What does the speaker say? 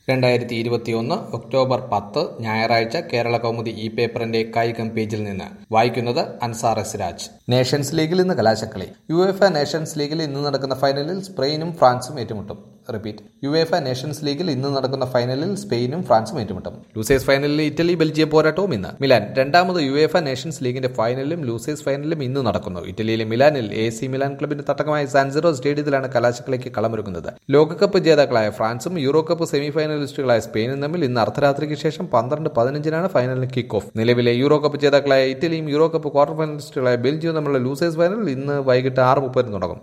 രണ്ടായിരത്തി ഇരുപത്തിയൊന്ന് ഒക്ടോബർ പത്ത് ഞായറാഴ്ച കേരള കൗമുദി ഈ പേപ്പറിന്റെ കായികം പേജിൽ നിന്ന് വായിക്കുന്നത് അൻസാർ എസ് രാജ് നേഷൻസ് ലീഗിൽ ഇന്ന് കലാശക്കളി യു എഫ് നേഷൻസ് ലീഗിൽ ഇന്ന് നടക്കുന്ന ഫൈനലിൽ സ്പെയിനും ഫ്രാൻസും ഏറ്റുമുട്ടും റിപ്പീറ്റ് യു എഫ് നേഷൻസ് ലീഗിൽ ഇന്ന് നടക്കുന്ന ഫൈനലിൽ സ്പെയിനും ഫ്രാൻസും ഏറ്റുമുട്ടും ലൂസേഴ്സ് ഫൈനലിൽ ഇറ്റലി ബെൽജിയം പോരാട്ടവും ഇന്ന് മിലാൻ രണ്ടാമത് യു എഫ് നേഷൻസ് ലീഗിന്റെ ഫൈനലിലും ലൂസേഴ്സ് ഫൈനലിലും ഇന്ന് നടക്കുന്നു ഇറ്റലിയിലെ മിലാനിൽ എ സി മിലാൻ ക്ലബിന്റെ തട്ടകമായ സാൻസിറോ സ്റ്റേഡിയത്തിലാണ് കലാശക്കളിക്ക് കളമൊരുങ്ങുന്നത് ലോകകപ്പ് ജേതാക്കളായ ഫ്രാൻസും യൂറോ കപ്പ് സെമി ഫൈനലിസ്റ്റുകളായ സ്പെയിനും തമ്മിൽ ഇന്ന് അർദ്ധരാത്രിക്ക് ശേഷം പന്ത്രണ്ട് പതിനഞ്ചിനാണ് ഫൈനലിന് കിക്ക് ഓഫ് നിലവിലെ യൂറോ കപ്പ് ജേതാക്കളായ ഇറ്റലിയും യൂറോ കപ്പ് ക്വാർട്ടർ ഫൈനലിസ്റ്റുകളായ ബെൽജിയവും തമ്മിലുള്ള ലൂസേഴ്സ് ഫൈനൽ ഇന്ന് വൈകിട്ട് ആറ് മുപ്പതിന് തുടങ്ങും